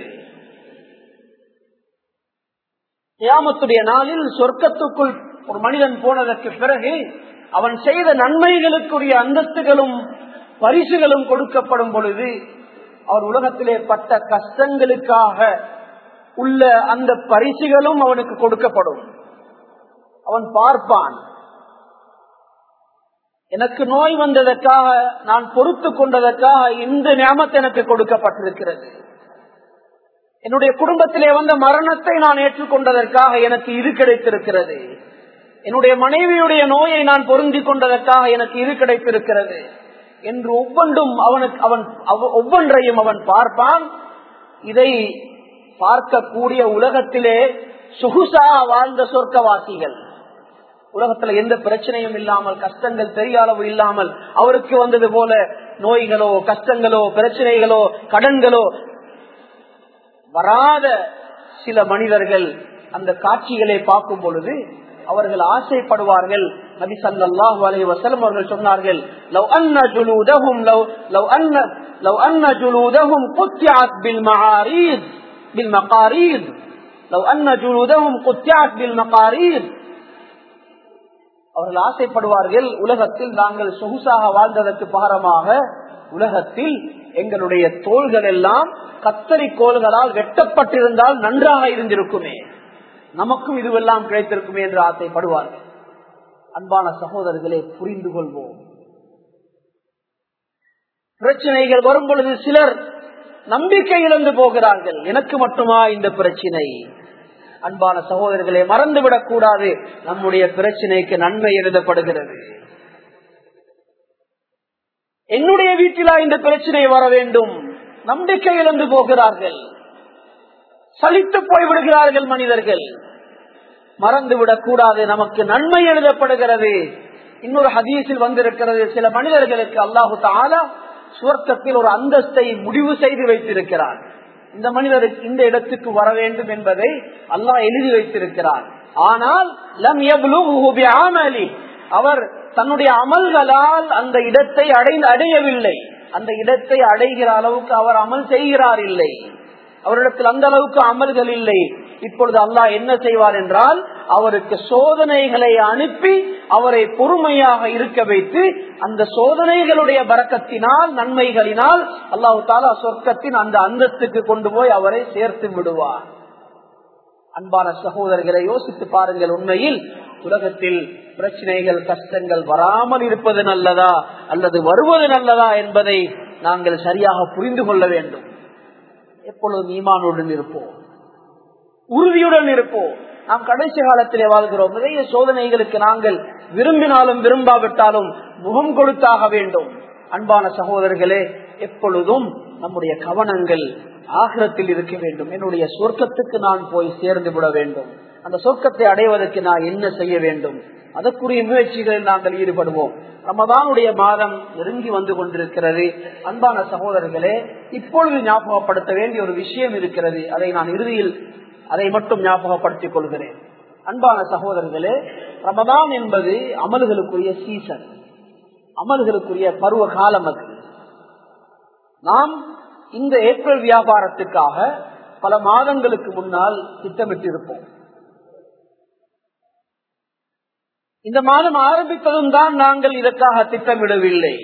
கியாமத்துடைய நாளில் சொர்க்கத்துக்குள் ஒரு மனிதன் போனதற்கு பிறகு அவன் செய்த நன்மைகளுக்குரிய அந்தஸ்துகளும் பரிசுகளும் கொடுக்கப்படும் பொழுது அவர் உலகத்திலே பட்ட கஷ்டங்களுக்காக உள்ள அந்த பரிசுகளும் அவனுக்கு கொடுக்கப்படும் அவன் பார்ப்பான் எனக்கு நோய் வந்ததற்காக நான் பொறுத்து கொண்டதற்காக இந்த ஞாபகத்தை எனக்கு கொடுக்கப்பட்டிருக்கிறது என்னுடைய குடும்பத்திலே வந்த மரணத்தை நான் ஏற்றுக்கொண்டதற்காக எனக்கு இது கிடைத்திருக்கிறது என்னுடைய மனைவியுடைய நோயை நான் பொருந்தி கொண்டதற்காக எனக்கு இது கிடைத்திருக்கிறது என்று ஒவ்வொன்றும் அவனுக்கு அவன் ஒவ்வொன்றையும் அவன் பார்ப்பான் இதை பார்க்கக்கூடிய உலகத்திலே சொகுசா வாழ்ந்த சொர்க்கவாசிகள் உலகத்துல எந்த பிரச்சனையும் இல்லாமல் கஷ்டங்கள் பெரிய அளவு இல்லாமல் அவருக்கு வந்தது போல நோய்களோ கஷ்டங்களோ பிரச்சனைகளோ கடன்களோ வராத சில மனிதர்கள் அந்த காட்சிகளை பார்க்கும் பொழுது அவர்கள் ஆசைப்படுவார்கள் நபி சல்லாஹு அலை வசலம் அவர்கள் சொன்னார்கள் லவ் அன்ன ஜுலூதஹும் லவ் லவ் அன்ன லவ் அன்ன ஜுலூதஹும் குத்தியாத் பில் மகாரீத் பில் மகாரீத் லவ் அன்ன ஜுலூதஹும் குத்தியாத் பில் மகாரீத் அவர்கள் ஆசைப்படுவார்கள் உலகத்தில் நாங்கள் சொகுசாக வாழ்ந்ததற்கு பகரமாக உலகத்தில் எங்களுடைய தோள்கள் எல்லாம் கத்தரி கோள்களால் வெட்டப்பட்டிருந்தால் நன்றாக இருந்திருக்குமே நமக்கும் இதுவெல்லாம் கிடைத்திருக்குமே என்று ஆசைப்படுவார்கள் அன்பான சகோதரர்களை புரிந்து கொள்வோம் பிரச்சனைகள் வரும் பொழுது சிலர் நம்பிக்கை இழந்து போகிறார்கள் எனக்கு மட்டுமா இந்த பிரச்சனை அன்பான சகோதரர்களை மறந்துவிடக் கூடாது நம்முடைய பிரச்சனைக்கு நன்மை எழுதப்படுகிறது என்னுடைய வீட்டிலா இந்த பிரச்சனை வர வேண்டும் நம்பிக்கை இழந்து போகிறார்கள் சலித்து போய்விடுகிறார்கள் மனிதர்கள் மறந்துவிடக் கூடாது நமக்கு நன்மை எழுதப்படுகிறது இன்னொரு ஹதீஸில் வந்திருக்கிறது சில மனிதர்களுக்கு அல்லாஹு தாலா சுவர்க்கத்தில் ஒரு அந்தஸ்தை முடிவு செய்து வைத்திருக்கிறார் இந்த மனிதருக்கு இந்த இடத்துக்கு வர வேண்டும் என்பதை அல்லாஹ் எழுதி வைத்திருக்கிறார் ஆனால் லம் ஆமலி அவர் தன்னுடைய அமல்களால் அந்த இடத்தை அடைந்து அடையவில்லை அந்த இடத்தை அடைகிற அளவுக்கு அவர் அமல் செய்கிறார் இல்லை அவரிடத்தில் அந்த அளவுக்கு அமல்கள் இல்லை இப்பொழுது அல்லாஹ் என்ன செய்வார் என்றால் அவருக்கு சோதனைகளை அனுப்பி அவரை பொறுமையாக இருக்க வைத்து அந்த சோதனைகளுடைய பறக்கத்தினால் நன்மைகளினால் அல்லாஹு தாலா சொர்க்கத்தின் அந்த அந்தஸ்துக்கு கொண்டு போய் அவரை சேர்த்து விடுவார் அன்பான சகோதரர்களை யோசித்து பாருங்கள் உண்மையில் உலகத்தில் பிரச்சனைகள் கஷ்டங்கள் வராமல் இருப்பது நல்லதா அல்லது வருவது நல்லதா என்பதை நாங்கள் சரியாக புரிந்து கொள்ள வேண்டும் எப்பொழுதும் ஈமானுடன் இருப்போம் உறுதியுடன் இருப்போம் நாம் கடைசி காலத்திலே வாழ்கிறோம் நிறைய சோதனைகளுக்கு நாங்கள் விரும்பினாலும் விரும்பாவிட்டாலும் முகம் கொடுத்தாக வேண்டும் அன்பான சகோதரர்களே எப்பொழுதும் நம்முடைய கவனங்கள் ஆகிரத்தில் இருக்க வேண்டும் என்னுடைய சொர்க்கத்துக்கு நான் போய் சேர்ந்து விட வேண்டும் அந்த சொர்க்கத்தை அடைவதற்கு நான் என்ன செய்ய வேண்டும் அதற்குரிய முயற்சிகளில் நாங்கள் ஈடுபடுவோம் ரமதானுடைய மாதம் நெருங்கி வந்து கொண்டிருக்கிறது அன்பான சகோதரர்களே இப்பொழுது ஞாபகப்படுத்த வேண்டிய ஒரு விஷயம் இருக்கிறது அதை நான் இறுதியில் அதை மட்டும் ஞாபகப்படுத்திக் கொள்கிறேன் அன்பான சகோதரர்களே ரமதான் என்பது அமல்களுக்குரிய சீசன் அமல்களுக்குரிய பருவ காலம் அது நாம் இந்த ஏப்ரல் வியாபாரத்துக்காக பல மாதங்களுக்கு முன்னால் திட்டமிட்டிருப்போம் இந்த மாதம் ஆரம்பித்ததும் தான் நாங்கள் இதற்காக திட்டமிடவில்லை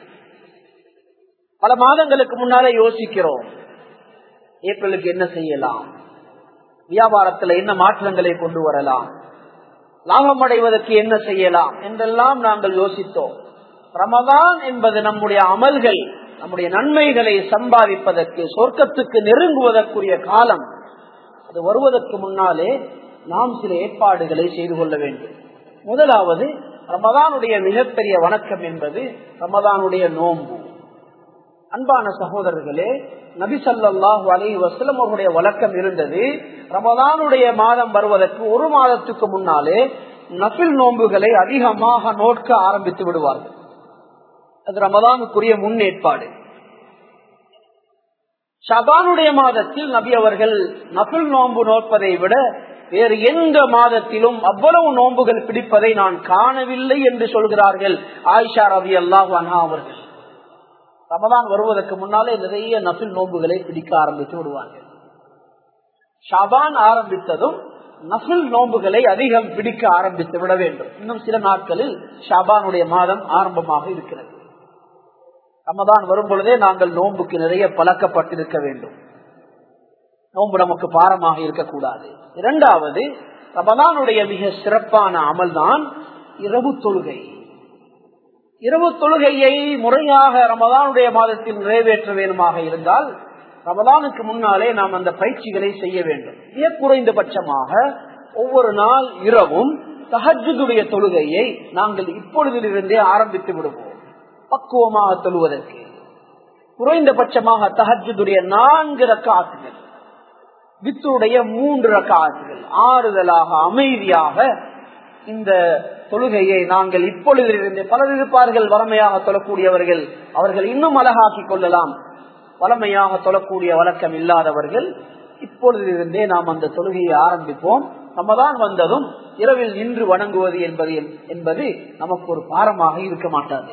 பல மாதங்களுக்கு முன்னாலே யோசிக்கிறோம் ஏப்ரலுக்கு என்ன செய்யலாம் வியாபாரத்தில் என்ன மாற்றங்களை கொண்டு வரலாம் லாபம் அடைவதற்கு என்ன செய்யலாம் என்றெல்லாம் நாங்கள் யோசித்தோம் ரமதான் என்பது நம்முடைய அமல்கள் நம்முடைய நன்மைகளை சம்பாதிப்பதற்கு சொர்க்கத்துக்கு நெருங்குவதற்குரிய காலம் அது வருவதற்கு முன்னாலே நாம் சில ஏற்பாடுகளை செய்து கொள்ள வேண்டும் முதலாவது ரமதானுடைய மிகப்பெரிய வணக்கம் என்பது ரமதானுடைய நோன்பு அன்பான சகோதரர்களே நபி சல்லாஹு அலி வசலம் அவருடைய வழக்கம் இருந்தது ரமதானுடைய மாதம் வருவதற்கு ஒரு மாதத்துக்கு முன்னாலே நபில் நோன்புகளை அதிகமாக நோக்க ஆரம்பித்து விடுவார்கள் அது ரமதானுக்குரிய முன்னேற்பாடு ஷபானுடைய மாதத்தில் நபி அவர்கள் நபில் நோன்பு நோற்பதை விட வேறு எந்த மாதத்திலும் அவ்வளவு நோன்புகள் பிடிப்பதை நான் காணவில்லை என்று சொல்கிறார்கள் ஆயிஷா ரவி அல்லாஹ் அனா அவர்கள் ரமதான் வருவதற்கு முன்னாலே நிறைய நபில் நோன்புகளை பிடிக்க ஆரம்பித்து விடுவார்கள் ஷாபான் ஆரம்பித்ததும் நபில் நோன்புகளை அதிகம் பிடிக்க ஆரம்பித்து விட வேண்டும் இன்னும் சில நாட்களில் ஷாபானுடைய மாதம் ஆரம்பமாக இருக்கிறது ரமதான் வரும் பொழுதே நாங்கள் நோன்புக்கு நிறைய பழக்கப்பட்டிருக்க வேண்டும் நோன்பு நமக்கு பாரமாக இருக்கக்கூடாது இரண்டாவது ரமதானுடைய மிக சிறப்பான அமல்தான் இரவு தொழுகை இரவு தொழுகையை முறையாக ரமதானுடைய மாதத்தில் நிறைவேற்ற வேண்டுமாக இருந்தால் ரமதானுக்கு முன்னாலே நாம் அந்த பயிற்சிகளை செய்ய வேண்டும் மிக குறைந்தபட்சமாக ஒவ்வொரு நாள் இரவும் தஹஜுடைய தொழுகையை நாங்கள் இப்பொழுதிலிருந்தே ஆரம்பித்து விடுவோம் பக்குவமாக தொழுவதற்கு குறைந்தபட்சமாக தஹஜுடைய நான்கு ரக்காத்துகள் வித்துடைய மூன்று ரக்காத்துகள் ஆறுதலாக அமைதியாக இந்த தொழுகையை நாங்கள் இப்பொழுதிலிருந்து பலர் இருப்பார்கள் வளமையாக தொழக்கூடியவர்கள் அவர்கள் இன்னும் அழகாக்கிக் கொள்ளலாம் வளமையாக தொழக்கூடிய வழக்கம் இல்லாதவர்கள் இப்பொழுதிலிருந்தே நாம் அந்த தொழுகையை ஆரம்பிப்போம் ரமதான் வந்ததும் இரவில் நின்று வணங்குவது என்பது என்பது நமக்கு ஒரு பாரமாக இருக்க மாட்டாது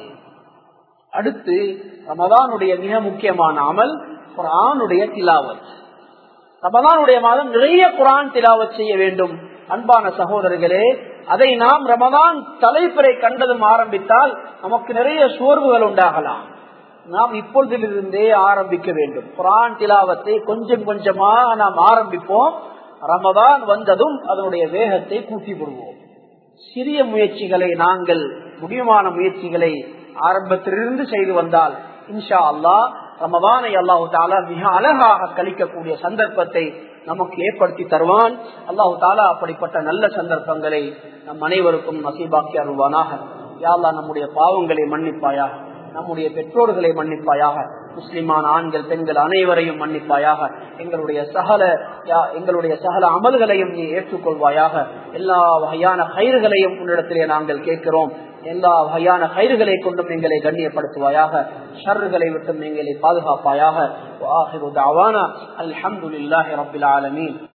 அடுத்து ரமதானுடைய மிக முக்கியமான அமல் குரானுடைய திலாவத் ரமதானுடைய மாதம் நிறைய குரான் திலாவத் செய்ய வேண்டும் அன்பான சகோதரர்களே அதை நாம் ரமதான் தலைப்பறை கண்டதும் ஆரம்பித்தால் நமக்கு நிறைய சோர்வுகள் உண்டாகலாம் நாம் இப்பொழுதிலிருந்தே ஆரம்பிக்க வேண்டும் குரான் திலாவத்தை கொஞ்சம் கொஞ்சமாக நாம் ஆரம்பிப்போம் ரமதான் வந்ததும் அதனுடைய வேகத்தை கூட்டி விடுவோம் சிறிய முயற்சிகளை நாங்கள் முடியுமான முயற்சிகளை ஆரம்பத்திலிருந்து செய்து வந்தால் இன்ஷா அல்லா ரமதானை அல்லாஹு தாலா மிக அழகாக கழிக்கக்கூடிய சந்தர்ப்பத்தை நமக்கு ஏற்படுத்தி தருவான் அல்லாஹு தாலா அப்படிப்பட்ட நல்ல சந்தர்ப்பங்களை நம் அனைவருக்கும் நசீபாக்கி அருள்வானாக யாழ்லா நம்முடைய பாவங்களை மன்னிப்பாயாக நம்முடைய பெற்றோர்களை மன்னிப்பாயாக முஸ்லிமான ஆண்கள் பெண்கள் அனைவரையும் மன்னிப்பாயாக எங்களுடைய சகல எங்களுடைய சகல அமல்களையும் நீ ஏற்றுக்கொள்வாயாக எல்லா வகையான கயிறுகளையும் உன்னிடத்திலே நாங்கள் கேட்கிறோம் எல்லா வகையான கயிறுகளை கொண்டும் எங்களை கண்ணியப்படுத்துவாயாக ஷர்களை விட்டும் எங்களை பாதுகாப்பாயாக அல்ஹம்துலில்லாஹி ரபில் ஆலமீன்